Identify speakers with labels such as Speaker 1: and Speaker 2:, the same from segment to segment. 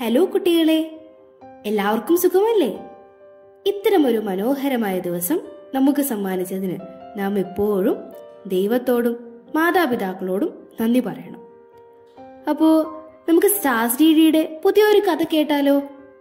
Speaker 1: hello കുട്ടികളെ എല്ലാവർക്കും സുഖമല്ലേ ഇത്തരമൊരു മനോഹരമായ ദിവസം നമുക്ക് സമ്മാനിച്ചതിന് നാം എപ്പോഴും ദൈവത്തോടും മാതാപിതാക്കളോടും നന്ദി പറയണം അപ്പോ നമുക്ക് സ്റ്റാർസ് ഡിയുടെ പുതിയൊരു കഥ കേട്ടാലോ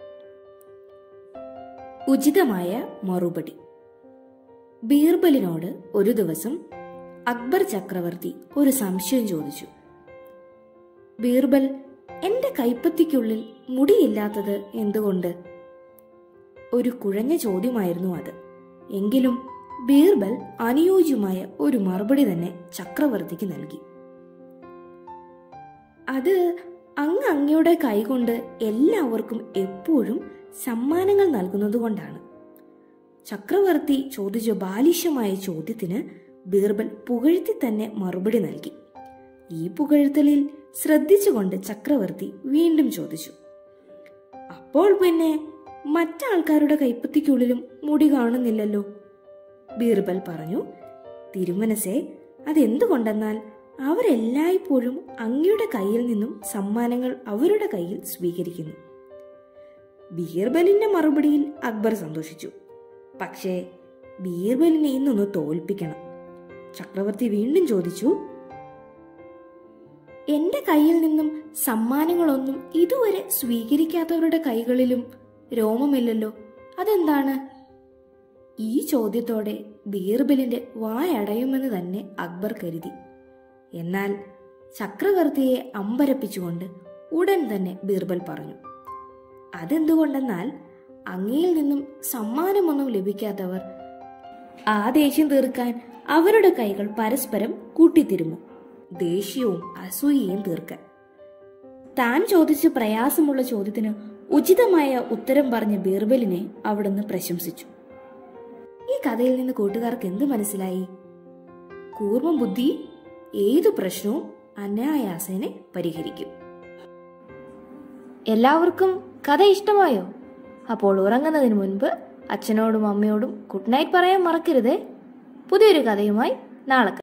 Speaker 1: ഉചിതമായ മറുപടി ബീർബലിനോട് ഒരു ദിവസം അക്ബർ ചക്രവർത്തി ഒരു സംശയം ചോദിച്ചു ബീർബൽ എന്റെ കൈപ്പത്തിക്കുള്ളിൽ മുടിയില്ലാത്തത് എന്തുകൊണ്ട് ഒരു കുഴഞ്ഞ ചോദ്യമായിരുന്നു അത് എങ്കിലും ബീർബൽ അനുയോജ്യമായ ഒരു മറുപടി തന്നെ ചക്രവർത്തിക്ക് നൽകി അത് അങ്ങ് അങ്ങയുടെ കൈകൊണ്ട് എല്ലാവർക്കും എപ്പോഴും സമ്മാനങ്ങൾ നൽകുന്നതുകൊണ്ടാണ് ചക്രവർത്തി ചോദിച്ച ബാലിശമായ ചോദ്യത്തിന് ബീർബൽ പുകഴ്ത്തി തന്നെ മറുപടി നൽകി ഈ പുകഴ്ത്തലിൽ ശ്രദ്ധിച്ചുകൊണ്ട് ചക്രവർത്തി വീണ്ടും ചോദിച്ചു അപ്പോൾ പിന്നെ മറ്റാൾക്കാരുടെ കൈപ്പത്തിക്കുള്ളിലും മുടി കാണുന്നില്ലല്ലോ ബീർബൽ പറഞ്ഞു തിരുമനസെ അതെന്തുകൊണ്ടെന്നാൽ അവരെല്ലായ്പ്പോഴും അങ്ങയുടെ കയ്യിൽ നിന്നും സമ്മാനങ്ങൾ അവരുടെ കയ്യിൽ സ്വീകരിക്കുന്നു ബീർബലിന്റെ മറുപടിയിൽ അക്ബർ സന്തോഷിച്ചു പക്ഷേ ബീർബലിനെ ഇന്നൊന്ന് തോൽപ്പിക്കണം ചക്രവർത്തി വീണ്ടും ചോദിച്ചു എന്റെ കയ്യിൽ നിന്നും സമ്മാനങ്ങളൊന്നും ഇതുവരെ സ്വീകരിക്കാത്തവരുടെ കൈകളിലും രോമമില്ലല്ലോ അതെന്താണ് ഈ ചോദ്യത്തോടെ ബീർബലിന്റെ വായടയുമെന്ന് തന്നെ അക്ബർ കരുതി എന്നാൽ ചക്രവർത്തിയെ അമ്പരപ്പിച്ചുകൊണ്ട് ഉടൻ തന്നെ ബീർബൽ പറഞ്ഞു അതെന്തുകൊണ്ടെന്നാൽ അങ്ങയിൽ നിന്നും സമ്മാനമൊന്നും ലഭിക്കാത്തവർ ആ ദേഷ്യം തീർക്കാൻ അവരുടെ കൈകൾ പരസ്പരം കൂട്ടിത്തിരുമു ദേഷ്യവും അസൂയയും തീർക്കാൻ താൻ ചോദിച്ച പ്രയാസമുള്ള ചോദ്യത്തിന് ഉചിതമായ ഉത്തരം പറഞ്ഞ ബീർബലിനെ അവിടുന്ന് പ്രശംസിച്ചു ഈ കഥയിൽ നിന്ന് കൂട്ടുകാർക്ക് എന്ത് മനസ്സിലായി കൂർമ്മ ബുദ്ധി ഏതു പ്രശ്നവും അനായാസേനെ പരിഹരിക്കും എല്ലാവർക്കും കഥ ഇഷ്ടമായോ അപ്പോൾ ഉറങ്ങുന്നതിന് മുൻപ് അച്ഛനോടും അമ്മയോടും ഗുഡ് നൈറ്റ് പറയാൻ മറക്കരുതേ പുതിയൊരു കഥയുമായി നാളെ